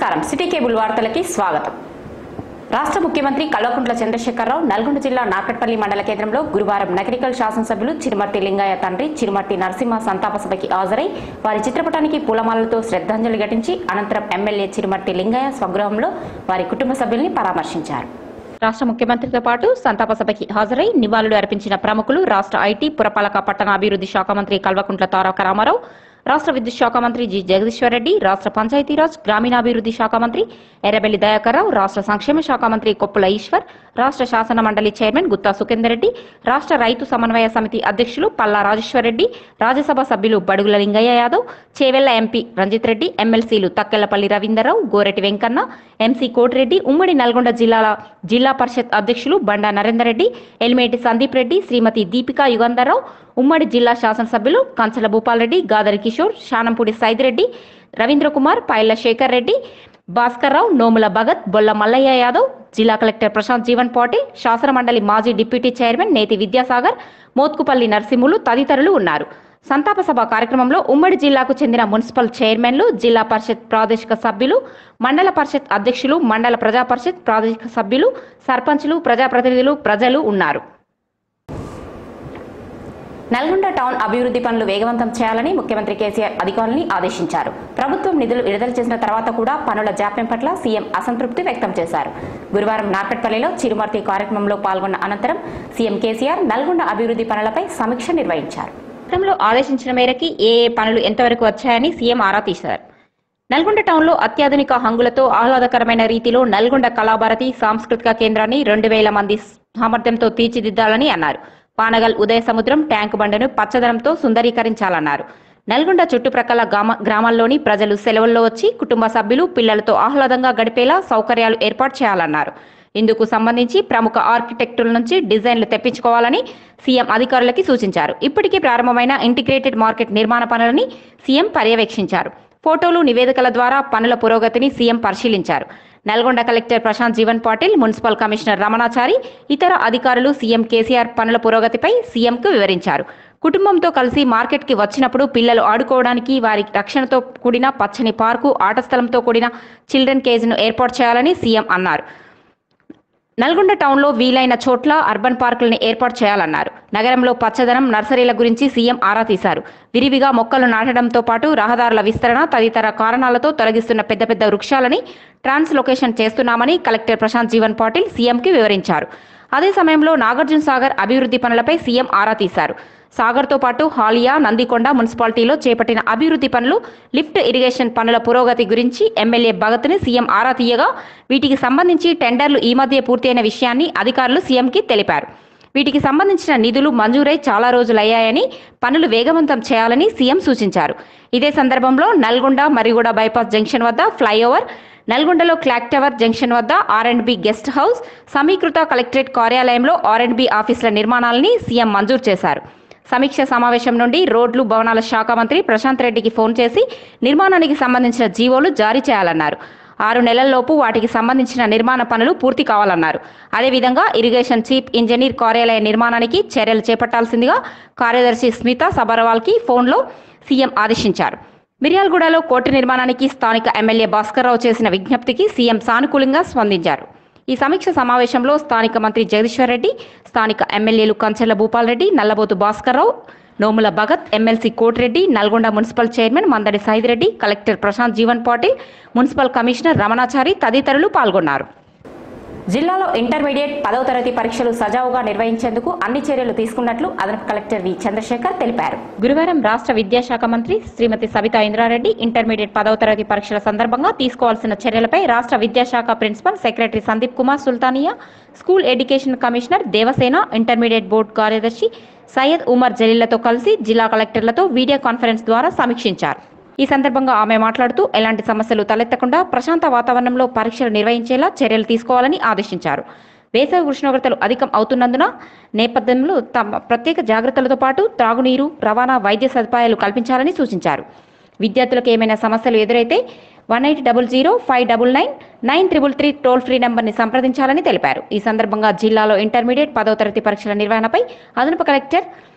నమస్కారం city cable వార్తలకి స్వాగతం రాష్ట్ర ముఖ్యమంత్రి కల్వకుంట్ల చంద్రశేఖరరావు నల్గొండ జిల్లా నాకట్పల్లి మండల కేంద్రంలో గురువారం నగరికల్ శాసనసభ్యులు చిరుమర్తి లింగయ్య తండ్రి చిరుమర్తి నరసింహ సంతాప సభకి హాజరై వారి చిత్రపటానికి పూలమాలతో శ్రద్ధాంజలి ఘటించి అనంతరం ఎమ్మెల్యే చిరుమర్తి లింగయ్య స్వగృహంలో వారి కుటుంబ సభ్యుల్ని పరామర్శించారు రాష్ట్ర ముఖ్యమంత్రితో పాటు సంతాప సభకి హాజరై నివాళులు అర్పించిన ప్రముఖులు రాష్ట్ర ఐటీ పురపాలక పట్టణాభివృద్ధి శాఖ మంత్రి కల్వకుంట్ల తారక రామారావు రాష్ట్ర విద్యుత్ శాఖ మంత్రి జి జగదీశ్వర్ రెడ్డి రాష్ట్ర పంచాయతీరాజ్ గ్రామీణాభివృద్ధి శాఖ మంత్రి ఎర్రబెల్లి దయాకర్రావు రాష్ట్ర సంక్షేమ శాఖ మంత్రి కొప్పుల ఈశ్వర్ రాష్ట్ర శాసన మండలి చైర్మన్ గుత్తా సుఖేందర్ రెడ్డి రాష్ట్ర రైతు సమన్వయ సమితి అధ్యక్షులు పల్లా రాజేశ్వర్ రెడ్డి రాజ్యసభ సభ్యులు బడుగుల లింగయ్య యాదవ్ చేవెళ్ల ఎంపీ రంజిత్ రెడ్డి ఎమ్మెల్సీలు తక్కెళ్లపల్లి రవీందర్రావు గోరెటి వెంకన్న ఎంసీ కోటిరెడ్డి ఉమ్మడి నల్గొండ జిల్లాల జిల్లా పరిషత్ అధ్యక్షులు బండా నరేందర్ రెడ్డి ఎలిమేటి సందీప్ రెడ్డి శ్రీమతి దీపికా యుగంధర్రావు ఉమ్మడి జిల్లా శాసనసభ్యులు కంచల భూపాల్ రెడ్డి గాదరి కిషోర్ శానంపూడి సైదిరెడ్డి రవీంద్ర కుమార్ పైల శేఖర్ రెడ్డి భాస్కర్ రావు నోముల భగత్ బొల్ల మల్లయ్య యాదవ్ జిల్లా కలెక్టర్ ప్రశాంత్ జీవన్ పాటిల్ శాసన మండలి మాజీ డిప్యూటీ చైర్మన్ నేతి విద్యాసాగర్ మోత్కుపల్లి నరసింహులు తదితరులు ఉన్నారు సంతాప సభ కార్యక్రమంలో ఉమ్మడి జిల్లాకు చెందిన మున్సిపల్ చైర్మన్లు జిల్లా పరిషత్ ప్రాదేశిక సభ్యులు మండల పరిషత్ అధ్యక్షులు మండల ప్రజా పరిషత్ ప్రాదేశిక సభ్యులు సర్పంచులు ప్రజాప్రతినిధులు ప్రజలు ఉన్నారు నల్గొండ టౌన్ అభివృద్ధి పనులు వేగవంతం చేయాలని ముఖ్యమంత్రి కేసీఆర్ అధికారులని ఆదేశించారు ప్రభుత్వం నిధులు విడుదల చేసిన తర్వాత కూడా పనుల జాప్యం పట్ల సీఎం అసంతృప్తి వ్యక్తం చేశారు గురువారం నాకట్పల్లిలో చిరుమర్తి కార్యక్రమంలో పాల్గొన్న అనంతరం సీఎం కేసీఆర్ నల్గొండ అభివృద్ధి పనులపై సమీక్ష నిర్వహించారు గతంలో ఆదేశించిన మేరకి ఏ ఏ పనులు ఎంతవరకు వచ్చాయని సీఎం ఆరా తీశారు నల్గొండ టౌన్లో అత్యాధునిక హంగులతో ఆహ్లాదకరమైన రీతిలో నల్గొండ కళాభారతి సాంస్కృతిక కేంద్రాన్ని రెండు వేల మంది సామర్థ్యంతో తీర్చిదిద్దాలని అన్నారు పానగల్ ఉదయ సముద్రం ట్యాంక్ బండను పచ్చదనంతో సుందరీకరించాలన్నారు నల్గొండ చుట్టుప్రక్కల గ్రామ గ్రామాల్లోని ప్రజలు సెలవుల్లో వచ్చి కుటుంబ సభ్యులు పిల్లలతో ఆహ్లాదంగా గడిపేలా సౌకర్యాలు ఏర్పాటు చేయాలన్నారు ఇందుకు సంబంధించి ప్రముఖ ఆర్కిటెక్టుల నుంచి డిజైన్లు తెప్పించుకోవాలని సీఎం అధికారులకి సూచించారు ఇప్పటికే ప్రారంభమైన ఇంటిగ్రేటెడ్ మార్కెట్ నిర్మాణ పనులని సీఎం పర్యవేక్షించారు ఫోటోలు నివేదికల ద్వారా పనుల పురోగతిని సీఎం పరిశీలించారు Nalgonda collector Prashanth Jeevan Patil municipal commissioner Ramanachari ఇతర అధికారులు సీఎం కేసీఆర్ పనుల పురోగతిపై సీఎంకు వివరించారు కుటుంబంతో కలిసి మార్కెట్కి వచ్చినప్పుడు పిల్లలు ఆడుకోవడానికి వారి రక్షణతో కూడిన పచ్చని పార్కు ఆట స్థలంతో కూడిన చిల్డ్రన్ కేజ్ను ఏర్పాటు చేయాలని సీఎం అన్నారు నల్గొండ టౌన్లో వీలైన చోట్ల అర్బన్ పార్కులను ఏర్పాటు చేయాలన్నారు నగరంలో పచ్చదనం నర్సరీల గురించి సీఎం ఆరా తీశారు విరివిగా మొక్కలు నాటడంతో పాటు రహదారుల విస్తరణ తదితర కారణాలతో తొలగిస్తున్న పెద్ద పెద్ద వృక్షాలని ట్రాన్స్లొకేషన్ చేస్తున్నామని కలెక్టర్ ప్రశాంత్ జీవన్ పాటిల్ సీఎంకి వివరించారు అదే సమయంలో నాగార్జున సాగర్ అభివృద్ధి పనులపై సీఎం ఆరా తీశారు సాగర్తో పాటు హాలియా నందికొండ మున్సిపాలిటీలో చేపట్టిన అభివృద్ధి పనులు లిఫ్ట్ ఇరిగేషన్ పనుల పురోగతి గురించి ఎమ్మెల్యే భగత్ని సీఎం ఆరా తీయగా వీటికి సంబంధించి టెండర్లు ఈ మధ్య పూర్తయిన విషయాన్ని అధికారులు సీఎంకి తెలిపారు వీటికి సంబంధించిన నిధులు మంజూరై చాలా రోజులయ్యాయని పనులు వేగవంతం చేయాలని సీఎం సూచించారు ఇదే సందర్భంలో నల్గొండ మరిగూడ బైపాస్ జంక్షన్ వద్ద ఫ్లైఓవర్ నల్గొండలో క్లాక్ టవర్ జంక్షన్ వద్ద R and B guest house సమీకృత కలెక్టరేట్ కార్యాలయంలో ఆర్ అండ్ బి ఆఫీసుల నిర్మాణాలని సీఎం మంజూరు చేశారు సమీక్ష సమావేశం నుండి రోడ్లు భవనాల శాఖ మంత్రి ప్రశాంత్ రెడ్డికి ఫోన్ చేసి నిర్మాణానికి సంబంధించిన జీవోలు జారీ చేయాలన్నారు ఆరు నెలల్లోపు వాటికి సంబంధించిన నిర్మాణ పనులు పూర్తి కావాలన్నారు అదేవిధంగా ఇరిగేషన్ చీఫ్ ఇంజనీర్ కార్యాలయ నిర్మాణానికి చర్యలు చేపట్టాల్సిందిగా కార్యదర్శి స్మిత సబర్వాల్కి ఫోన్లో సీఎం ఆదేశించారు మిర్యాలగూడలో కోర్టు నిర్మాణానికి స్థానిక ఎమ్మెల్యే భాస్కర్రావు చేసిన విజ్ఞప్తికి సీఎం సానుకూలంగా స్పందించారు ఈ సమీక్ష సమావేశంలో స్థానిక మంత్రి జగదీశ్వర్ రెడ్డి స్థానిక ఎమ్మెల్యేలు Kanchela Bhupal Reddy Nallabothu Bhaskar Rao Nomula Bhagath MLC Kotireddy Nalgonda municipal chairman Mandadi Saidireddy collector Prashanth Jeevan Patil municipal commissioner Ramanachari తదితరులు పాల్గొన్నారు జిల్లాలో ఇంటర్మీడియట్ పదవ తరగతి పరీక్షలు సజావుగా నిర్వహించేందుకు అన్ని చర్యలు తీసుకున్నట్లు అదనపు కలెక్టర్ వి చంద్రశేఖర్ తెలిపారు గురువారం రాష్ట్ర విద్యాశాఖ మంత్రి శ్రీమతి సబితా ఇంద్రారెడ్డి ఇంటర్మీడియట్ పదవ తరగతి పరీక్షల సందర్భంగా తీసుకోవాల్సిన చర్యలపై రాష్ట్ర విద్యాశాఖ principal secretary Sandeep Kumar Sultania school education commissioner Devasena intermediate board కార్యదర్శి సయ్యద్ ఉమర్ జలీలతో కలిసి జిల్లా కలెక్టర్లతో వీడియో కాన్ఫరెన్స్ ద్వారా సమీక్షించారు ఈ సందర్భంగా ఆమె మాట్లాడుతూ ఎలాంటి సమస్యలు తలెత్తకుండా ప్రశాంత వాతావరణంలో పరీక్షలు నిర్వహించేలా చర్యలు తీసుకోవాలని ఆదేశించారు వేసవి ఉష్ణోగ్రతలు అధికం అవుతున్నందున నేపథ్యంలో తమ ప్రత్యేక జాగ్రత్తలతో పాటు త్రాగునీరు రవాణా వైద్య సదుపాయాలు కల్పించాలని సూచించారు విద్యార్థులకు ఏమైనా సమస్యలు ఎదురైతే one eight double zero five double nine nine triple three toll free నంబర్ని సంప్రదించాలని తెలిపారు ఈ సందర్భంగా జిల్లాలో ఇంటర్మీడియట్ పదవ తరగతి పరీక్షల నిర్వహణపై అదనపు కలెక్టర్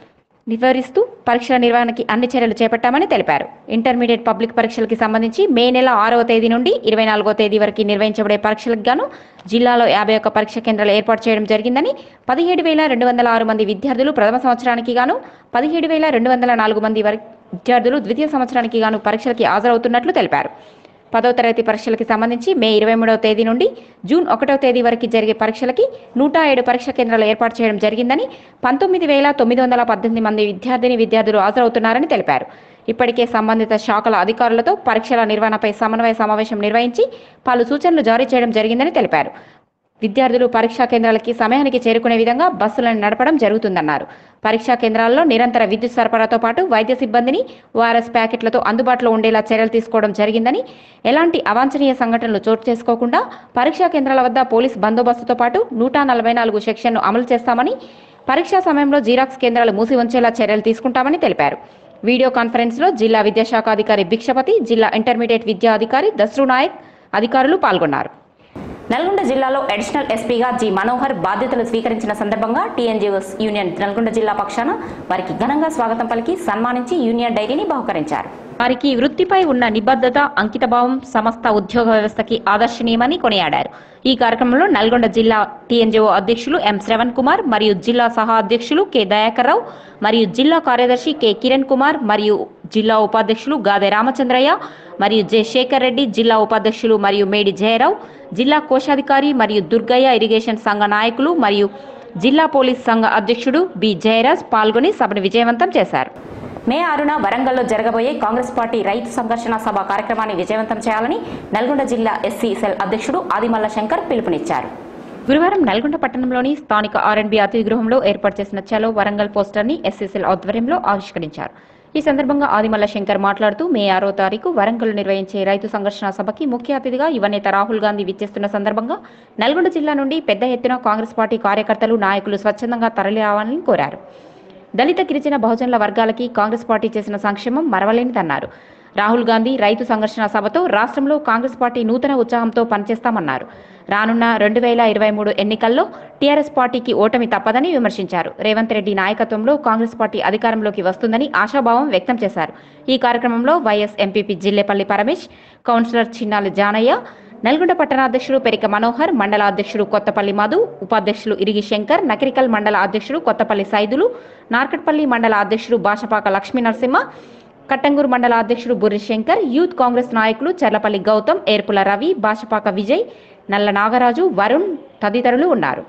వివరిస్తూ పరీక్షల నిర్వహణకి అన్ని చర్యలు చేపట్టామని తెలిపారు ఇంటర్మీడియట్ పబ్లిక్ పరీక్షలకి సంబంధించి మే నెల ఆరవ తేదీ నుండి ఇరవై నాలుగో తేదీ వరకు నిర్వహించబడే పరీక్షలకు గాను జిల్లాలో యాభై ఒక్క పరీక్ష కేంద్రాలు ఏర్పాటు చేయడం జరిగిందని పదిహేడు వేల రెండు వందల ఆరు మంది విద్యార్థులు ప్రథమ సంవత్సరానికి గాను పదిహేడు వేల రెండు వందల నాలుగు మంది వరకు విద్యార్థులు ద్వితీయ సంవత్సరానికి గాను పరీక్షలకి హాజరవుతున్నట్లు తెలిపారు పదో తరగతి పరీక్షలకి సంబంధించి మే ఇరవై మూడవ తేదీ నుండి జూన్ ఒకటవ తేదీ వరకు జరిగే పరీక్షలకి నూట ఏడు పరీక్ష కేంద్రాలు ఏర్పాటు చేయడం జరిగిందని పంతొమ్మిది వేల తొమ్మిది వందల పద్దెనిమిది మంది విద్యార్థిని విద్యార్థులు హాజరవుతున్నారని తెలిపారు ఇప్పటికే సంబంధిత శాఖల అధికారులతో పరీక్షల నిర్వహణపై సమన్వయ సమావేశం నిర్వహించి పలు సూచనలు జారీ చేయడం జరిగిందని తెలిపారు విద్యార్థులు పరీక్షా కేంద్రాలకి సమయానికి చేరుకునే విధంగా బస్సులను నడపడం జరుగుతుందన్నారు పరీక్షా కేంద్రాల్లో నిరంతర విద్యుత్ సరఫరాతో పాటు వైద్య సిబ్బందిని ఓఆర్ఎస్ ప్యాకెట్లతో అందుబాటులో ఉండేలా చర్యలు తీసుకోవడం జరిగిందని ఎలాంటి అవాంఛనీయ సంఘటనలు చోటు చేసుకోకుండా పరీక్షా కేంద్రాల వద్ద పోలీస్ బందోబస్తుతో పాటు నూట నలభై నాలుగు సెక్షన్ను అమలు చేస్తామని పరీక్షా సమయంలో జీరాక్స్ కేంద్రాలు మూసి ఉంచేలా చర్యలు తీసుకుంటామని తెలిపారు వీడియో కాన్ఫరెన్స్లో జిల్లా విద్యాశాఖ అధికారి భిక్షపతి జిల్లా ఇంటర్మీడియట్ విద్యా అధికారి దస్రు నాయక్ అధికారులు పాల్గొన్నారు నల్గొండ జిల్లాలో అడిషనల్ ఎస్పీగా జి మనోహర్ బాధ్యతలు స్వీకరించిన సందర్భంగా టీఎన్జీఓస్ యూనియన్ నల్గొండ జిల్లా పక్షాన వారికి ఘనంగా స్వాగతం పలికి సన్మానించి యూనియన్ డైరీని బహుకరించారు వారికి వృత్తిపై ఉన్న నిబద్ధత అంకితభావం సమస్త ఉద్యోగ వ్యవస్థకి ఆదర్శనీయమని కొనియాడారు ఈ కార్యక్రమంలో నల్గొండ జిల్లా టీఎన్జీఓ అధ్యక్షులు ఎం శ్రవణ్ కుమార్ మరియు జిల్లా సహా అధ్యక్షులు కె దయాకర్ రావు మరియు జిల్లా కార్యదర్శి కె కిరణ్ కుమార్ మరియు జిల్లా ఉపాధ్యక్షులు గాదె రామచంద్రయ్య మరియు జె శేఖర్ రెడ్డి జిల్లా ఉపాధ్యక్షులు మరియు మేడి జయరావు జిల్లా కోశాధికారి మరియు దుర్గయ్య ఇరిగేషన్ సంఘ నాయకులు మరియు జిల్లా పోలీస్ సంఘ అధ్యక్షుడు బి జయరాజ్ పాల్గొని సభను విజయవంతం చేశారు మే ఆరున వరంగల్లో జరగబోయే కాంగ్రెస్ పార్టీ రైతు సంఘర్షణ సభ కార్యక్రమాన్ని విజయవంతం చేయాలని నల్గొండ జిల్లా ఎస్సీ సెల్ అధ్యక్షుడు ఆదిమల్ల శంకర్ పిలుపునిచ్చారు గురువారం నల్గొండ పట్టణంలోని స్థానిక ఆర్ఎండ్బి అతిథి గృహంలో ఏర్పాటు చేసిన చలో వరంగల్ పోస్టర్ని ఎస్సీసెల్ ఆధ్వర్యంలో ఆవిష్కరించారు ఈ సందర్భంగా ఆదిమల్ల శంకర్ మాట్లాడుతూ మే ఆరో తారీఖు వరంగల్ నిర్వహించే రైతు సంఘర్షణ సభకి ముఖ్య అతిథిగా యువనేత రాహుల్ గాంధీ విచ్చేస్తున్న సందర్భంగా నల్గొండ జిల్లా నుండి పెద్ద ఎత్తున కాంగ్రెస్ పార్టీ కార్యకర్తలు నాయకులు స్వచ్ఛందంగా తరలి రావాలని కోరారు దళిత గిరిజన బహుజనుల వర్గాలకి కాంగ్రెస్ పార్టీ చేసిన సంక్షేమం మరవలేనిదన్నారు రాహుల్ గాంధీ రైతు సంఘర్షణ సభతో రాష్ట్రంలో కాంగ్రెస్ పార్టీ నూతన ఉత్సాహంతో పనిచేస్తామన్నారు రానున్న రెండు వేల ఇరవై మూడు ఎన్నికల్లో టీఆర్ఎస్ పార్టీకి ఓటమి తప్పదని విమర్శించారు రేవంత్ రెడ్డి నాయకత్వంలో కాంగ్రెస్ పార్టీ అధికారంలోకి వస్తుందని ఆశాభావం వ్యక్తం చేశారు ఈ కార్యక్రమంలో vice MPP Jillepalli Paramesh councillor Chinnali Janaiah Nalgonda పట్టణాధ్యక్షుడు పెరిక మనోహర్ మండల అధ్యక్షుడు కొత్తపల్లి మధు ఉపాధ్యక్షులు ఇరిగి శంకర్ నకిరికల్ మండల అధ్యక్షుడు కొత్తపల్లి సైదులు నార్కట్పల్లి మండల అధ్యక్షుడు బాషపాక లక్ష్మీ నరసింహ కట్టంగూరు మండల అధ్యక్షుడు బుర్రి శంకర్ యూత్ కాంగ్రెస్ నాయకులు చర్లపల్లి గౌతమ్ ఏర్పుల రవి బాషపాక విజయ్ నల్ల నాగరాజు వరుణ్ తదితరులు ఉన్నారు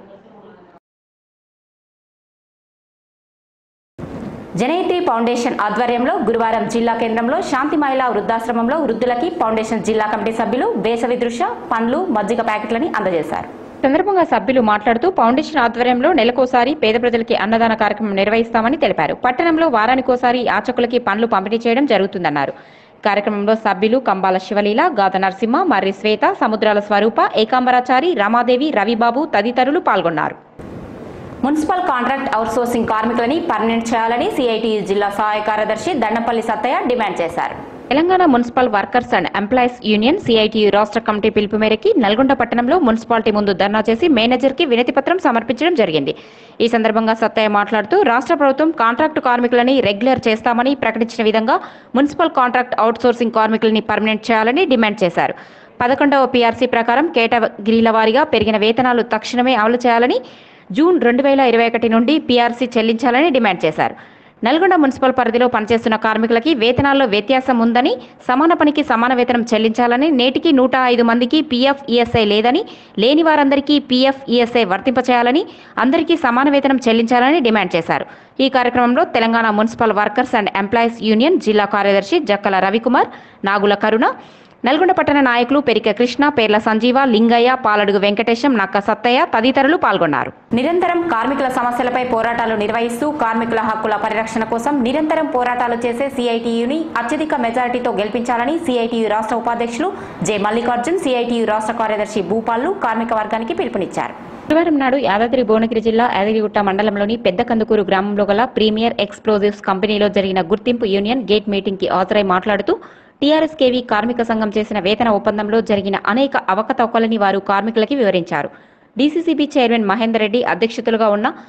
జనయిత్రి ఫౌండేషన్ ఆధ్వర్యంలో గురువారం జిల్లా కేంద్రంలో శాంతి మహిళా వృద్ధాశ్రమంలో వృద్ధులకి ఫౌండేషన్ జిల్లా కమిటీ సభ్యులు వేసవి దృశ్య పండ్లు మజ్జిగ ప్యాకెట్లని అందజేశారు సందర్భంగా సభ్యులు మాట్లాడుతూ ఫౌండేషన్ ఆధ్వర్యంలో నెలకోసారి పేద ప్రజలకి అన్నదాన కార్యక్రమం నిర్వహిస్తామని తెలిపారు పట్టణంలో వారానికోసారి యాచకులకి పండ్లు పంపిణీ చేయడం జరుగుతుందన్నారు కార్యక్రమంలో సభ్యులు కంబాల శివలీల గాద నరసింహ మర్రి శ్వేత సముద్రాల స్వరూప ఏకాంబరాచారి రమాదేవి రవిబాబు తదితరులు పాల్గొన్నారు మున్సిపల్ కాంట్రాక్ట్ అవుట్సోర్సింగ్ కార్మికులని పర్మనెంట్ చేయాలని సిఐటియు జిల్లా సహాయ కార్యదర్శి దండంపల్లి సత్తయ్య డిమాండ్ చేశారు Telangana municipal workers and employees union CITU రాష్ట్ర కమిటీ పిలుపు మేరకు నల్గొండ పట్టణంలో మున్సిపాలిటీ ముందు ధర్నా చేసి మేనేజర్ కి వినతి పత్రం సమర్పించడం జరిగింది ఈ సందర్భంగా సత్తయ్య మాట్లాడుతూ రాష్ట్ర ప్రభుత్వం కాంట్రాక్టు కార్మికులని రెగ్యులర్ చేస్తామని ప్రకటించిన విధంగా మున్సిపల్ కాంట్రాక్ట్ అవుట్సోర్సింగ్ కార్మికులని పర్మనెంట్ చేయాలని డిమాండ్ చేశారు పదకొండవ పీఆర్సీ ప్రకారం కేటగిరీల వారీగా పెరిగిన వేతనాలు తక్షణమే అమలు చేయాలని జూన్ రెండు వేల ఇరవై ఒకటి నుండి పీఆర్సీ చెల్లించాలని డిమాండ్ చేశారు నల్గొండ మున్సిపల్ పరిధిలో పనిచేస్తున్న కార్మికులకి వేతనాల్లో వ్యత్యాసం ఉందని సమాన పనికి సమాన వేతనం చెల్లించాలని నేటికి నూట ఐదు మందికి పీఎఫ్ ఈఎస్ఐ లేదని లేని వారందరికీ పీఎఫ్ ఈఎస్ఐ వర్తింపచేయాలని అందరికీ సమాన వేతనం చెల్లించాలని డిమాండ్ చేశారు ఈ కార్యక్రమంలో Telangana municipal workers and employees union జిల్లా కార్యదర్శి జక్కల రవికుమార్ నాగుల కరుణ నల్గొండ పట్టణ నాయకులు పెరిక కృష్ణ పేర్ల సంజీవ లింగయ్య పాలడుగు వెంకటేశం నక్క సత్తయ్య తదితరులు పాల్గొన్నారు నిరంతరం కార్మికుల సమస్యలపై పోరాటాలు నిర్వహిస్తూ కార్మికుల హక్కుల పరిరక్షణ కోసం నిరంతరం పోరాటాలు చేసే సిఐటియుని అత్యధిక మెజారిటీతో గెలిపించాలని సిఐటియు రాష్ట్ర ఉపాధ్యక్షులు జె మల్లికార్జున్ సిఐటియు రాష్ట్ర కార్యదర్శి భూపాల్లు కార్మిక వర్గానికి పిలుపునిచ్చారు గురువారం నాడు యాదాద్రి భువనగిరి జిల్లా యాదగిరిగుట్ట మండలంలోని పెద్ద కందుకూరు గ్రామంలో గల ప్రీమియర్ ఎక్స్ప్లోజివ్స్ కంపెనీలో జరిగిన గుర్తింపు యూనియన్ గేట్ మీటింగ్ కి హాజరై మాట్లాడుతూ టీఆర్ఎస్ కేవీ కార్మిక సంఘం చేసిన వేతన ఒప్పందంలో జరిగిన అనేక అవకతవకలని వారు కార్మికులకి వివరించారు డీసీసీబీ చైర్మన్ మహేందర్ రెడ్డి అధ్యక్షతలుగా ఉన్న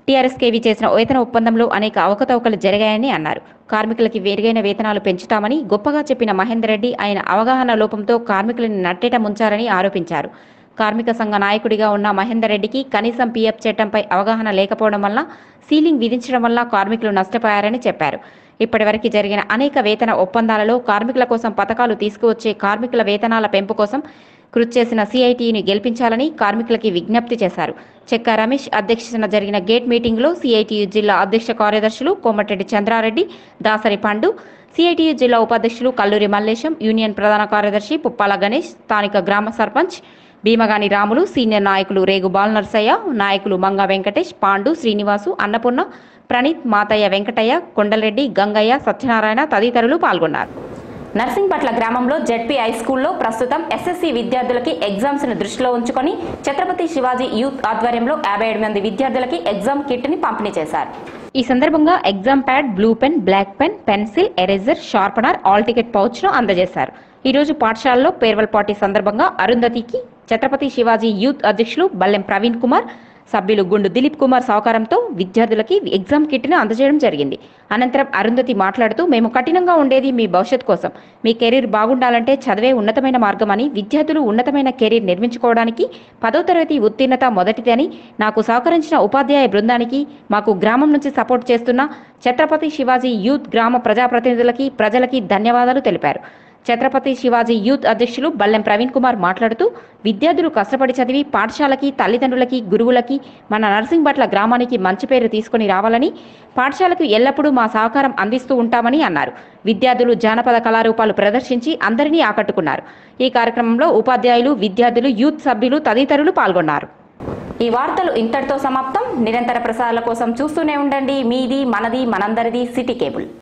టీఆర్ఎస్కేవి చేసిన వేతన ఒప్పందంలో అనేక అవకతవకలు జరిగాయని అన్నారు కార్మికులకి వేరుగైన వేతనాలు పెంచుతామని గొప్పగా చెప్పిన మహేందర్ రెడ్డి ఆయన అవగాహన లోపంతో కార్మికులను నట్టేట ముంచారని ఆరోపించారు కార్మిక సంఘ నాయకుడిగా ఉన్న మహేందర్ రెడ్డికి కనీసం పీఎఫ్ చట్టంపై అవగాహన లేకపోవడం వల్ల సీలింగ్ విధించడం వల్ల కార్మికులు నష్టపోయారని చెప్పారు ఇప్పటివరకు జరిగిన అనేక వేతన ఒప్పందాలలో కార్మికుల కోసం పథకాలు తీసుకువచ్చే కార్మికుల వేతనాల పెంపు కోసం కృషి చేసిన సిఐటిని గెలిపించాలని కార్మికులకి విజ్ఞప్తి చేశారు చెక్క రమేష్ అధ్యక్షతన జరిగిన గేట్ మీటింగ్లో సిఐటియు జిల్లా అధ్యక్ష కార్యదర్శులు కోమటిరెడ్డి చంద్రారెడ్డి దాసరి పండు సిఐటియు జిల్లా ఉపాధ్యక్షులు కల్లూరి మల్లేశం యూనియన్ ప్రధాన కార్యదర్శి పుప్పాల గణేష్ స్థానిక గ్రామ సర్పంచ్ భీమగాని రాములు సీనియర్ నాయకులు రేగు బాల్ నర్సయ్య నాయకులు మంగ వెంకటేష్ పాండు శ్రీనివాసు అన్నపూర్ణ ప్రణీత్ మాతయ్య వెంకటయ్య కొండలరెడ్డి గంగయ్య సత్యనారాయణ తదితరులు పాల్గొన్నారు నర్సింగ్పట్ల గ్రామంలో జెడ్పీ హై స్కూల్లో ప్రస్తుతం ఎస్ఎస్సి విద్యార్థులకి ఎగ్జామ్స్ ను దృష్టిలో ఉంచుకొని ఛత్రపతి శివాజీ యూత్ ఆధ్వర్యంలో యాభై ఏడు మంది విద్యార్థులకి ఎగ్జామ్ కిట్ ని పంపిణీ చేశారు ఈ సందర్భంగా exam pad blue pen black pen pencil eraser sharpener hall ticket pouch ను అందజేశారు ఈ రోజు పాఠశాలలో పేర్వల్ పార్టీ సందర్భంగా అరుంధతికి ఛత్రపతి శివాజీ యూత్ అధ్యక్షులు బల్లెం ప్రవీణ్ కుమార్ సభ్యులు గుండు దిలీప్ కుమార్ సహకారంతో విద్యార్థులకి ఎగ్జామ్ కిట్ను అందజేయడం జరిగింది అనంతరం అరుంధతి మాట్లాడుతూ మేము కఠినంగా ఉండేది మీ భవిష్యత్ కోసం మీ కెరీర్ బాగుండాలంటే చదివే ఉన్నతమైన మార్గమని విద్యార్థులు ఉన్నతమైన కెరీర్ నిర్మించుకోవడానికి పదో తరగతి ఉత్తీర్ణత మొదటిదని నాకు సహకరించిన ఉపాధ్యాయ బృందానికి మాకు గ్రామం నుంచి సపోర్ట్ చేస్తున్న ఛత్రపతి శివాజీ యూత్ గ్రామ ప్రజాప్రతినిధులకి ప్రజలకి ధన్యవాదాలు తెలిపారు ఛత్రపతి శివాజీ యూత్ అధ్యక్షులు బల్లెం ప్రవీణ్ కుమార్ మాట్లాడుతూ విద్యార్థులు కష్టపడి చదివి పాఠశాలకి తల్లిదండ్రులకి గురువులకి మన నర్సింగ్బట్ల గ్రామానికి మంచి పేరు తీసుకుని రావాలని పాఠశాలకు ఎల్లప్పుడూ మా సహకారం అందిస్తూ ఉంటామని అన్నారు విద్యార్థులు జానపద కళారూపాలు ప్రదర్శించి అందరినీ ఆకట్టుకున్నారు ఈ కార్యక్రమంలో ఉపాధ్యాయులు విద్యార్థులు యూత్ సభ్యులు తదితరులు పాల్గొన్నారు ఈ వార్తలు ఇంతటితో సమాప్తం నిరంతర ప్రసారాల కోసం చూస్తూనే ఉండండి మీది మనది మనందరిది సిటీ కేబుల్